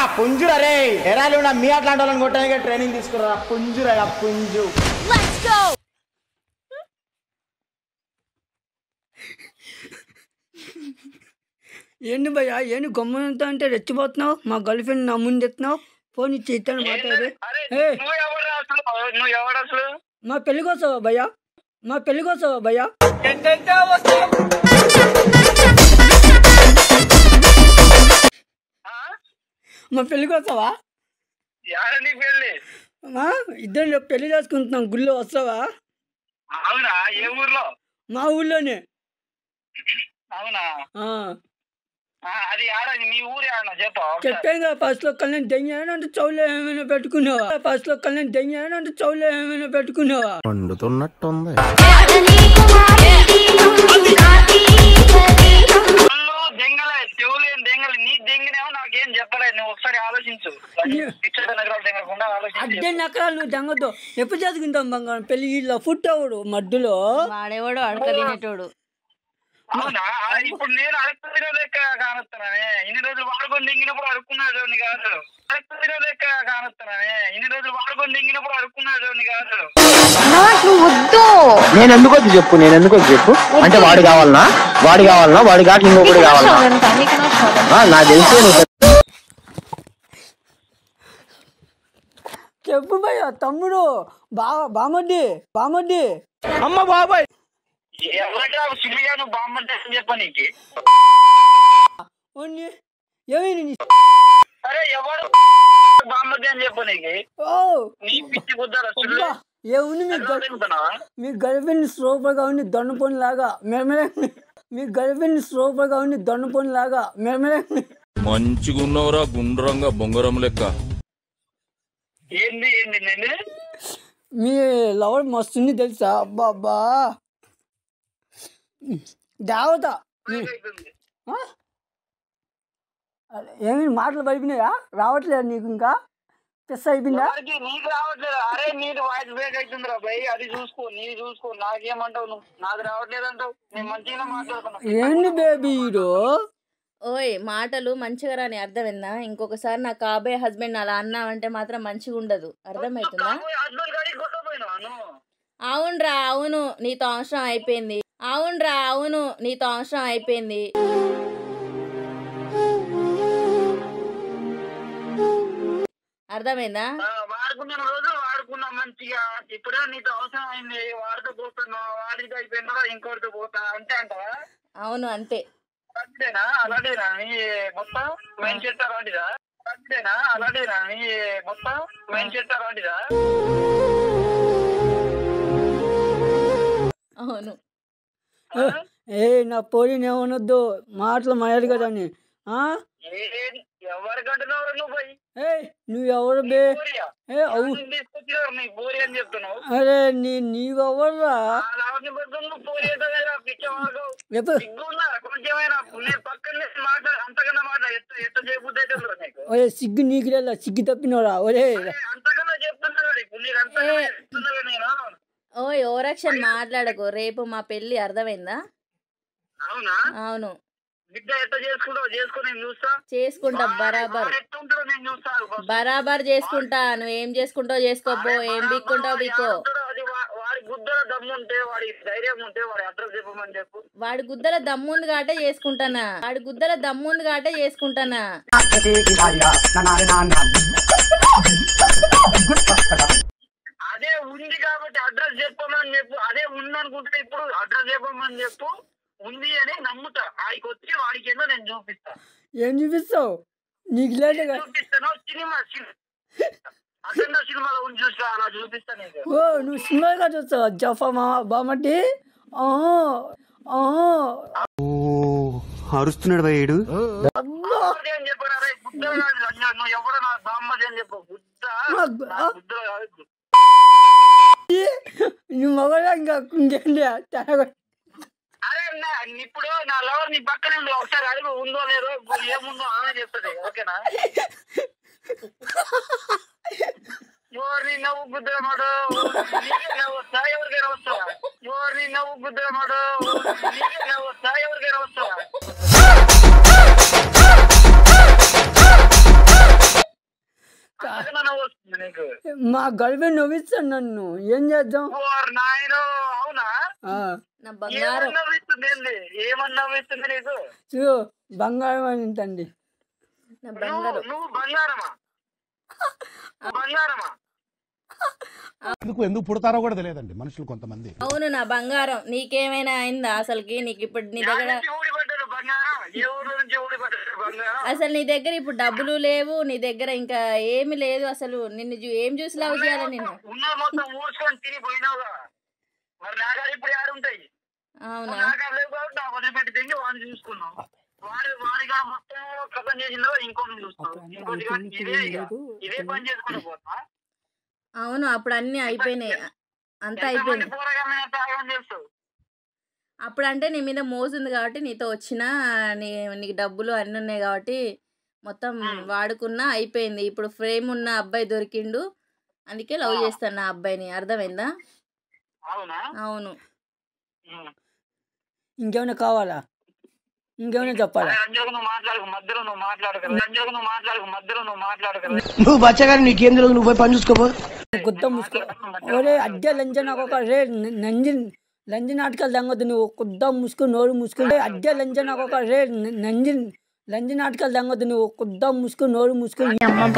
పుంజురా రే ఎరాలు నా మీ అట్లాంటి వాళ్ళని కొట్టడానికి ట్రైనింగ్ తీసుకురా పుంజురా పుంజు Let's go! ఏంటి భయ్యా ఏంటి గమ్మునంతా అంటే రెచ్చిపోతున్నావు మా గర్ల్ ఫ్రెండ్ నా ముందు ఎత్తున్నావు ఫోన్ ఇచ్చి ఇచ్చాను మాట్లాడి అరే ఏ నువ్వు ఎవరు అసలు నువ్వు ఎవడు అసలు మా పెళ్ళికి వస్తావా భయ్యా మా పెళ్ళికి వస్తావా భయ్యా ఆ? మా పెళ్ళికి వస్తావా యాడ నీ పెళ్ళి మా ఇద్దరు రేపు పెళ్లి చేసుకుంటున్నాం గుళ్ళో వస్తావా అవునా ఏ ఊర్లో మా ఊళ్ళోనే అవునా ఆ, ఆ, అది ఆడ మీ ఊరు ఆడ చెప్పు ఒకసారి. చెప్పాను కదా ఫస్ట్ లో కళ్యాణ్ దెంగాను అంటే చౌలో ఏమైనా పెట్టుకున్నావా ఫస్ట్ లో కళ్యాణ్ దెంగాను అంటే చౌలో ఏమైనా పెట్టుకున్నావా మండుతున్నట్టుంది కళ్ళు దెంగలే చెవులు ఏం దెంగలు నీ దెంగినేమో నాకేం చెప్పలేదు నువ్వు ఒకసారి ఆలోచించు పిచ్చర్ నగరాలు దెంగకుండా ఆలోచించు అడ్డే నకరాలు నువ్వు దెంగతో ఎప్పుడు చేసుకుంటాం బంగారం పెళ్లి ఇలా ఫుట్టవుడు మడ్డులో వాడేవాడు అడక తినేటోడు అవునా ఆ, ఇప్పుడు నేను అడుగుతున్న లెక్క కానొస్తున్నానే ఇన్ని రోజులు వాడుకొని దింగినప్పుడు అడుక్కున్నాడు కాదు అడుగుతున్న లెక్క కానొస్తున్నానే ఇన్ని రోజులు వాడుకొని దింగినప్పుడు అడుక్కున్నాడు కాదు నేను ఎందుకు వచ్చి చెప్పు నేను ఎందుకు వచ్చి చెప్పు అంటే వాడు కావాలనా వాడు కావాలనా వాడి కాక ఇంకొకటి కావాలనా ఆ, నాకు తెలిసే నువ్వు చెప్పు భయ్య తమ్ముడు బా బామడ్డి బామడ్డి ఎవరైతే సిలిగా నువ్వు బామ్మంటే అని చెప్ప నీకు ఓన్ని ఏమైంది నీ అరే ఎవరు బామ్మద్ది అని చెప్ప నీకు ఓ నీ పిచ్చి కుద్దారు అబ్బా, ఏముంది మీ గర్ల్ మీ గర్ల్ ఫ్రెండ్ సూపర్ గా ఉంది దొండపోని లాగా మెరమెర మీ గర్ల్ ఫ్రెండ్ సూపర్ గా ఉంది దొండపోని లాగా మెరమెర మంచిగున్నవరా గుండ్రంగా బొంగరం లెక్క ఏంది ఏంది నేను మీ లవర్ మస్తుంది తెలుసా అబ్బా అబ్బా దేవత ఆ? అరే, ఏమి మాటలు పడిపోయినాయా రావట్లేదు నీకు ఇంకా పిస్ అయిపోయిందా ఎవరికి నీకు రావట్లేదు అరే నీది వాయిస్ బ్రేక్ అవుతుందిరా భయ్ అది చూసుకో నీది చూసుకో నాకేమంటావు నువ్వు నాది రావట్లేదు అంటావు నేను మంచిగా మాట్లాడుతున్నా ఏంటి బేబీ హీరో ఓయ్ మాటలు మంచిగా రాని అర్థమైందా ఇంకొకసారి నా కాబోయే హస్బెండ్ అలా అన్నావంటే మాత్రం మంచిగా ఉండదు అర్థమవుతుందా హస్బెండ్ గాడికి కొట్టపోయినా నువ్వు అవునరా అవును నీతో అవసరం అయిపోయింది అవునరా అవును నీతో అవసరం అయిపోయింది అర్థమైందా ఆ, వాడుకున్న రోజు వాడుకున్నా మంచిగా ఇప్పుడే నీతో అవసరం అయింది వాడితో పోతున్నా వాడితో అయిపోయినా ఇంకోటితో పోతా అంతే అంటావా అవును అంతే అంతేనా అలాంటిదా నీ మొత్తం మెయిన్ చెట్టు అలాంటిదా అంతేనా అలాంటిదా నీ మొత్తం మెయిన్ చెట్టు అలాంటిదా అవును ఏ నా పోలిని ఏమనొద్దు మాటలు మాయాడు కదా అని ఆ? ఏ- ఎవరికంటున్నావు నువ్వు పోయి ఏ నువ్వు ఎవరు బే బోరియా ఏ అవు తీసుకొచ్చినారు నీ బోరి అని చెప్తున్నావు అరే నీ నీవెవర్రా ఆ రావణి బదులు నువ్వు బోరి అయితే పిచ్చవాడు ఎప్పుడు సిగ్గున్నా కొంచెమైనా నేను పక్కన నుంచి మాట్లాడ అంతకన్నా మాట్లాడ ఎట్ట ఎట్ట చేయబుద్ధి అయితే నీకు ఒరే సిగ్గు నీకు లేదా సిగ్గు తప్పినోరా ఒరే అరే, అంతకన్నా చెప్తున్నా కదా ఇప్పుడు నీకు అంతకన్నా చెప్తున్నా కదా నేను ఓయ్ ఓరక్షన్ మాట్లాడకు రేపు మా పెళ్ళి అర్థమైందా అవునా అవును బిడ్డ ఎట్ట చేసుకుంటావు చేసుకో నేను చూస్తా చేసుకుంటా బరాబర్ వాడు ఎట్ట ఉంటాడో నేను చూస్తాను first. బరాబర్ చేసుకుంటా నువ్వు ఏం చేసుకుంటావు చేసుకోపో ఏం బిక్కుంటావు బిక్కో వాడు అది వా- వాడి గుద్దల దమ్ము ఉంటే వాడి ధైర్యం ఉంటే వాడి అడ్రస్ చెప్పమని చెప్పు వాడి గుద్దల దమ్ముంది కాబట్టే చేసుకుంటానా వాడి గుద్దల దమ్ముంది కాబట్టే చేసుకుంటానా అదే ఉంది కాబట్టి అడ్రస్ చెప్పమని చెప్పు అదే ఉంది అనుకుంటే ఇప్పుడు అడ్రస్ చెప్పమని చెప్పు ఉంది అని నమ్ముతా ఆడికి వచ్చి వాడికి ఏందో నేను చూపిస్తా ఏం చూపిస్తావు నీకు లేదా చూపిస్తాను సినిమా అఖండ సినిమాలో ఉంది చూస్తా అలా చూపిస్తా నీకు ఓ నువ్వు సినిమాగా చూస్తావా జఫా మా బామట్టి ఆ, ఆ. అరుస్తున్నాడు భయ్యుడు బామ్మది అని చెప్పరా రే బుద్ధ నువ్వు ఎవరు నా బామ్మది అని చెప్పు బుద్ధ నా బుద్ధ కాదు. నువ్వు మగడా ఇంకా ఇంకేంటి తెగ- అరే నా- ఇప్పుడు నా లవర్ నీ పక్కనే ఉంది ఒకసారి అడుగు ఉందో లేదో ఏముందో ఆమె చెప్తుంది ఓకేనా ఎవరిని నవ్వు గుద్దమాడు నీకే నవ్వు వస్తా ఎవరికైనా వస్తా ఎవరిని నవ్వు గుద్దమాడు నీకే నవ్వు వస్తా ఎవరికైనా వస్తా నవ్విస్తుంది నీకు మా గర్ల్ ఫ్రెండ్ నవ్విస్తాను నన్ను ఏం చేద్దాం ఓర్ నాయనో అవునా ఆ, నా బంగారం ఏమని నవ్విస్తుంది ఏంది ఏమని నవ్విస్తుంది నీకు చూ బంగారం అంతండి నా నువ్వు బంగారం నువ్వు బంగారమా నువ్వు బంగారమా ఎందుకు ఎందుకు పుడతారో కూడా తెలియదండి మనుషులు కొంతమంది అవును నా బంగారం నీకేమైనా అయిందా అసలుకి నీకు ఇప్పుడు నీ యాడ దగ్గర నుంచి ఊడిపడ్డాడు బంగారం ఏ ఊరు నుంచి ఊడిపడ్డాడు బంగారం అసలు నీ దగ్గర ఇప్పుడు డబ్బులు లేవు నీ దగ్గర ఇంకా ఏమి లేదు అసలు నిన్ను చూ- ఏం చూసి లవ్ చేయాలి నిన్ను ఉన్న మొత్తం ఊడ్చుకొని తిని పోయినావుగా మరి నాగారు ఇప్పుడు ఆడుంటాయి అవునా నాగారు లేవు కాబట్టి నాకు వదిలిపెట్టి తింగి వాడిని చూసుకున్నాం వాడి వాడిగా మొత్తం కథం చేసిందో ఇంకోటి చూస్తావు ఇంకోటి కానీ ఇదే ఇక. ఇదే పని చేసుకుని పోతా అవును అప్పుడు అన్ని అయిపోయినాయి అంతా ఎంతమంది అయిపోయింది పోరగాళ్ళని త్యాగం చేస్తావు అప్పుడు అంటే నీ మీద మోసింది కాబట్టి నీతో వచ్చిన నీ నీకు డబ్బులు అన్నీ ఉన్నాయి కాబట్టి మొత్తం వాడుకున్నా అయిపోయింది ఇప్పుడు ఫ్రేమ్ ఉన్న అబ్బాయి దొరికిండు అందుకే లవ్ చేస్తాను నా అబ్బాయిని అర్థమైందా అవునా అవును ఉం. ఇంకేమైనా కావాలా ఇంకేమైనా చెప్పాలా రంజలకు నువ్వు మాట్లాడకు మధ్యలో నువ్వు మాట్లాడక రంజలకు నువ్వు మాట్లాడకు మధ్యలో నువ్వు మాట్లాడక నువ్వు బచ్చగాని నీకేం తెలియదు నువ్వు పోయి పని చూసుకోపో గుద్ద ముసుకో ఒరే అద్దె లంచ నాకు ఒక రే న- నంజి లంజి నాటకాలు దంగొద్దు నువ్వు కుద్ద ముసుకు నోరు ముసుకుంటే అద్దె లంచ నాకు ఒక రే న- నంజి లంజి నాటకాలు దంగొద్దు నువ్వు కుద్ద ముసుకు నోరు ముసుకు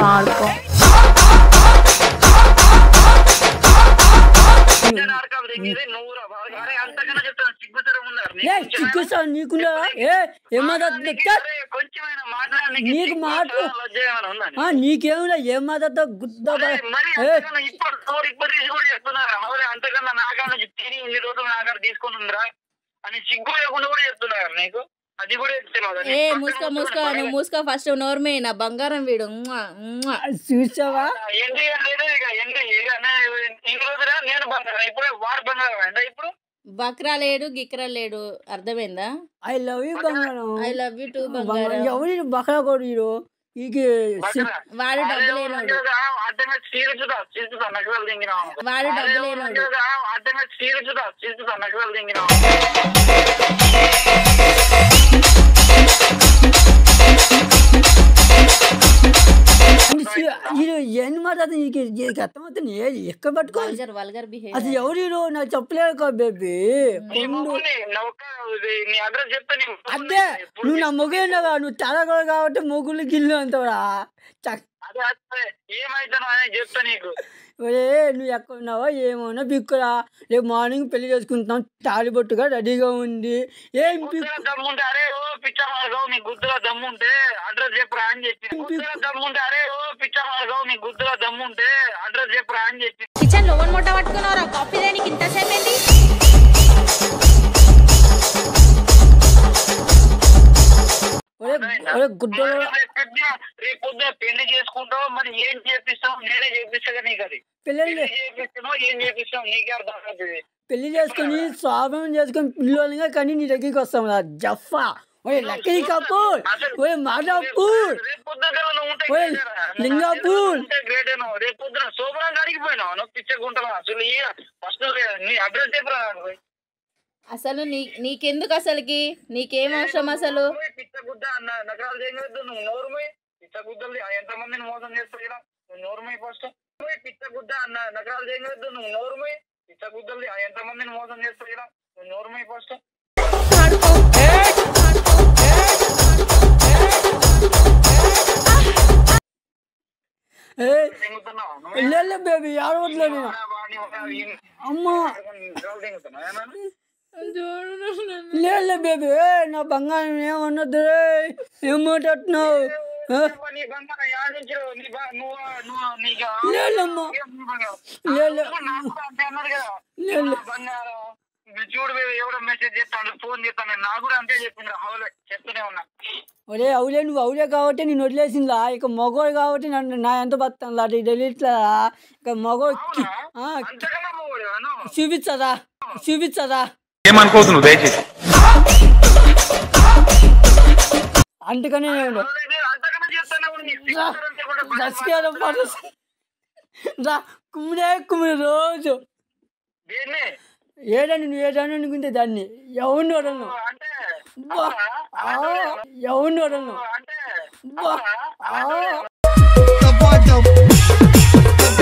నాటకాలు దిగేది నువ్వు రా బాగా. అరే అంతకన్నా చెప్తాను సిగ్గుతరం ఉన్నారు ఏ చిక్కుసా నీకున్నా ఏ ఏమాదత్త కొంచెమైనా మాట్లాడి నీకు మాటలు ఆ, నీకేమిలా ఏమాదత్త గుద్ద బ- మరి ఏ అంతకన్నా ఇప్పుడు నోరు ఇప్పుడు తీసి కూడా చెప్తున్నారు అవురే అంతకన్నా నాకన్నా తిని ఇన్ని రోజులు నాకాడ తీసుకుని ఉందిరా అని సిగ్గు లేకుండా కూడా చెప్తున్నారు నీకు అది కూడా చెప్తున్నావు ఏ మూసుకో మూసుకో నువ్వు మూసుకో ఫస్ట్ నోర్మే నా బంగారం వీడు ఉమ్మా, ఉమ్మా. చూసావా ఏంటి లేదు ఇక ఏంటి ఇక నే- ఇన్ని రోజులా నేను బంగారం ఇప్పుడే వాడు బంగారం అండి ఇప్పుడు బక్రా లేడు గిక్రా లేడు అర్థమైందా ఐ లవ్ యూ బంగారం ఐ లవ్ యూ టూ బంగారం బంగారం ఎవరి బకరా కొడు ఈడు ఈకి వాడు డబ్బు లేనోడు అడ్డంగా చీరుచుదా చీరుచుదా నగరాలు దింగినా వాడు డబ్బు లేనోడు అడ్డంగా చీరుచుదా చీరుచుదా నగరాలు దింగినా ఇది ఏం మాట్లాడుతుంది నీకు నీకు అర్థమవుతుంది ఏది ఎక్కడ పట్టుకోవాలి వల్గర్ వల్గర్ అది బిహేవియర్ ఎవరు హీరో నాకు చెప్పలేదు కదా బేబీ నీ మొగుడిని, నా ఒక్క ఇది నీ అడ్రస్ చెప్తే నీ మొగుడిని అదే ఇప్పుడు నువ్వు నా మొగేండగా నువ్వు తెలగడు కాబట్టి మొగులు గిల్లు అంటావురా చక్ అదే అదే ఏమైతానో అనేది చెప్తా నీకు ఒరే నువ్వు ఎక్కడ ఉన్నావో ఏమన్నా బిక్కురా రేపు మార్నింగ్ పెళ్లి చేసుకుంటున్నాం తాలిబొట్టుగా రెడీగా ఉంది ఏం గుద్దుల బిక్కు దమ్ముంటే అరే ఓ పిచ్చ మార్గం నీ గుద్దుల దమ్ముంటే అడ్రస్ చెప్పురా అని చెప్పి గుద్దుల దమ్ముంటే అరే ఓ పిచ్చ మార్గం నీ గుద్దుల దమ్ముంటే అడ్రస్ చెప్పురా అని చెప్పి కిచెన్ లో ఓన్ మూట పట్టుకున్నారా కాఫీ దేనికి ఇంతసేపు ఏంది ఒరే ఒరే గుడ్డలో రేపు పొద్దున రేపు పొద్దున పెళ్లి చేసుకుంటావు మరి ఏం చేపిస్తావు నేనే చేపిస్తా నీకు అది పిల్లలు పెళ్లి చేపిస్తున్నావు ఏం చేపిస్తావు నీకే అర్థం అవుతుంది పెళ్లి చేసుకొని స్వాభం చేసుకొని పిల్లలుగా కానీ నీ దగ్గరికి వస్తాం రా జఫా ఒరే లక్కీ కపూర్ ఒరే మాధాపూర్ రేపు పొద్దున నువ్వు ఉంటే ఓయ్, great ఏరా. నువ్వు లింగాపూర్. ఉంటే great ఏనో. రేపు పొద్దున శోభనానికి అడిగిపోయినావు నువ్వు పిచ్చకుంటావా అసలు ఫస్ట్ నీ అడ్రస్ చెప్పరా నాకు. అసలు నీ నీకెందుకు అసలుకి నీకేం అవసరం అసలు నువ్వు పిచ్చగుద్ద అన్న నగరాలు చేయలేదు నువ్వు నోరుమై పిచ్చగుద్దలు ఎంతమందిని మోసం చేస్తావు ఇలా నువ్వు నోరుమై ఫస్ట్ నువ్వు పిచ్చగుద్ద అన్న నగరాలు చేయలేదు నువ్వు నోరుమై పిచ్చగుద్దలు ఎంతమందిని మోసం చేస్తావు ఇలా నువ్వు నోరుమై ఫస్ట్ ఏ తింగుతున్నావా నువ్వు? వెళ్ళే బేబీ ఆడవట్లే నేను వాడిని ఒక ఈ- అమ్మా నగరాలు తింగుతున్నావా ఏమన్నా? లేలే బేబీ ఏ నా బంగారం ఏమన్నది రే ఏం మాట్లాడుతున్నావు ఆ? నీ బంగారం యాడ్ నుంచి నీ బా- నువ్వు నువ్వు నీకు లేలమ్మా ఏం నీ బంగారం? లేలే నాకు కూడా అంతే అన్నారు కదా లేలే నా బంగారం మీరు చూడు బేబీ ఎవడో మెసేజ్ చేస్తాడు ఫోన్ చేస్తాను నాకు కూడా అంతే చెప్పింది అవులే చెప్తూనే ఉన్నా ఒరే అవులే నువ్వు అవులే కాబట్టి నేను వదిలేసిందా ఇక మగోడు కాబట్టి నన్ను నా ఎంత బతాను అటు తెలియట్లా ఇక మగోడు అవునా అంతకన్నా పోవాడు చూపించదా చూపించదా ఏమనుకోవద్దు నువ్వు దయచేసి అందుకనే నేను అంతకన్నా చేస్తానే ఉంది రా, దశకేదో పాట రా కుమ్మిడే కుమ్మిడి రోజు దేన్ని ఏడని నువ్వు ఏడని అనుకుంటే దాన్ని ఎవరిని వదలను అంటే బా, ఆ, ఎవరిని వదలను అంటే బా, ఆ. The boy, the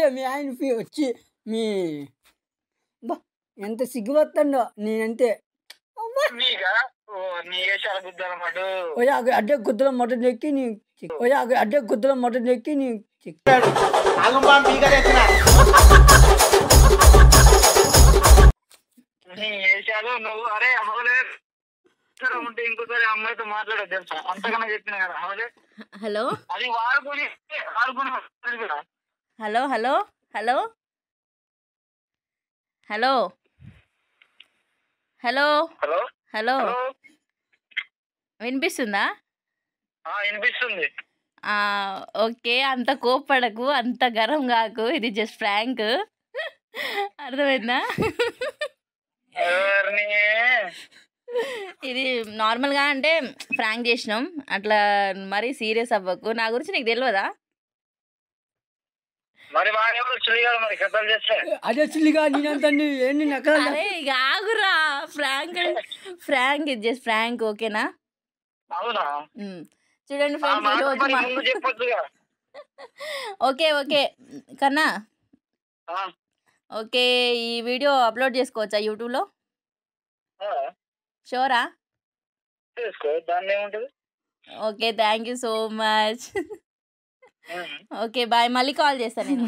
మీ ఆయన ఫీ- వచ్చి మీ బా ఎంత సిగ్గుపడుతుండో నేనంతే నీకా ఓ నీ వేషాల గుద్దనమాట ఓయ్ అగ్గ- అడ్డే గుద్దల మొదటి ఎక్కి నీ చిక్ ఓయ్ అగ్గ- అడ్డే గుద్దల మొదటి ఎక్కి నీ చిక్ ఆగంబా పీక తెచ్చిన నీ వేషాలు నువ్వు అరే హౌలే సరే ఉంటే ఇంకోసారి అమ్మాయితో మాట్లాడదు తెలుసా అంతకన్నా చెప్పిన కదా హౌలే హలో అది వాడుకొని వాడుకొని కూడా hello hello hello hello hello hello hello hello వినిపిస్తుందా ఆ, వినిపిస్తుంది ఆ, ఓకే అంత కోప్పడకు అంత గరం కాకు ఇది జస్ట్ ఫ్రాంక్ అర్థమైందా ఎవరిని ఇది నార్మల్గా అంటే ఫ్రాంక్ చేసినాం అట్లా మరీ సీరియస్ అవ్వకు నా గురించి నీకు తెలియదా మరి వాడెవరు చులిగాడు మరి కథలు చేస్తే అదే చిల్లిగా నేనంత ఏంటి నక్కల అరే ఇక ఆగురా ఫ్రాంక్ ఫ్రాంక్ ఇది జస్ట్ ఫ్రాంక్ ఓకేనా అవునా ఉమ్. చూడండి ఆ ఫ్రెండ్స్ మాట ఈరోజు మరి మా- ముందు చెప్పొచ్చుగా ఓకే ఓకే కన్నా ఆ, ఓకే ఈ వీడియో అప్లోడ్ చేసుకోవచ్చా యూట్యూబ్లో ఆ, షోరా చేసుకో దాన్ని ఏముంటది okay thank you so much um. Okay bye మళ్ళీ కాల్ చేస్తాను నేను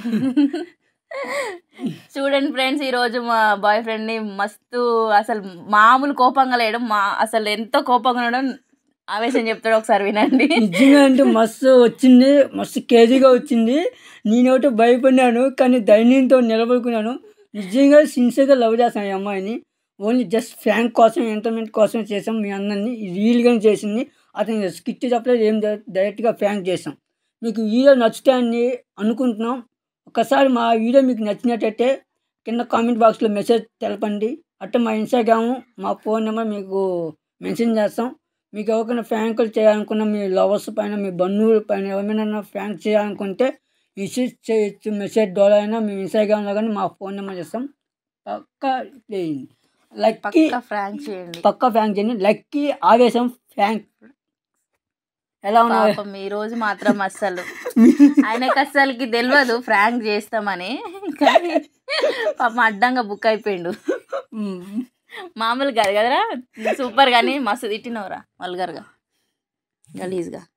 చూడండి ఫ్రెండ్స్ ఈరోజు మా బాయ్ ఫ్రెండ్ని మస్తు అసలు మామూలు కోపంగా లేయడం మా అసలు ఎంతో కోపంగా ఉండడం ఆవేశం చెప్తాడు ఒకసారి వినండి నిజంగా అంటే మస్తు వచ్చింది మస్తు కేజీగా వచ్చింది నేనొకటి భయపడినాను కానీ ధైర్యంతో నిలబడుకున్నాను నిజంగా సిన్సియర్గా లవ్ చేస్తాను ఈ అమ్మాయిని ఓన్లీ జస్ట్ ఫ్యాంక్ కోసం ఎంటర్టైన్మెంట్ కోసం చేసాం మీ అందరినీ రీల్గానే చేసింది అతను స్కిట్ చెప్పలేదు ఏం డైరెక్ట్గా ఫ్యాంక్ చేసాం మీకు వీడియో నచ్చుతాయని అనుకుంటున్నాం ఒకసారి మా వీడియో మీకు నచ్చినట్టయితే కింద కామెంట్ బాక్స్లో మెసేజ్ తెలపండి అట్లా మా ఇన్స్టాగ్రాము మా ఫోన్ నెంబర్ మీకు మెన్షన్ చేస్తాం మీకు ఎవరికైనా ఫ్యాంకులు చేయాలనుకున్న మీ లవర్స్ పైన మీ బంధువుల పైన ఎవరైనా ఫ్యాంక్ చేయాలనుకుంటే మెసేజ్ చేయొచ్చు మెసేజ్ ద్వారా అయినా మీ ఇన్స్టాగ్రామ్లో కానీ మా ఫోన్ నెంబర్ చేస్తాం పక్కా చేయండి లక్కీ పక్క ఫ్రాంక్ చేయండి పక్కా ఫ్యాంక్ చేయండి లక్కీ ఆవేశం ఫ్యాంక్ ఎలా ఉన్నారు పాపం ఈ రోజు మాత్రం అస్సలు ఆయనకు అస్సలకి తెలియదు ఫ్రాంక్ చేస్తామని కానీ పాపం అడ్డంగా బుక్ అయిపోయిండు మామూలు కాదు కదరా సూపర్ కానీ మస్తు తిట్టినవరా వల్గర్గా గలీజ్గా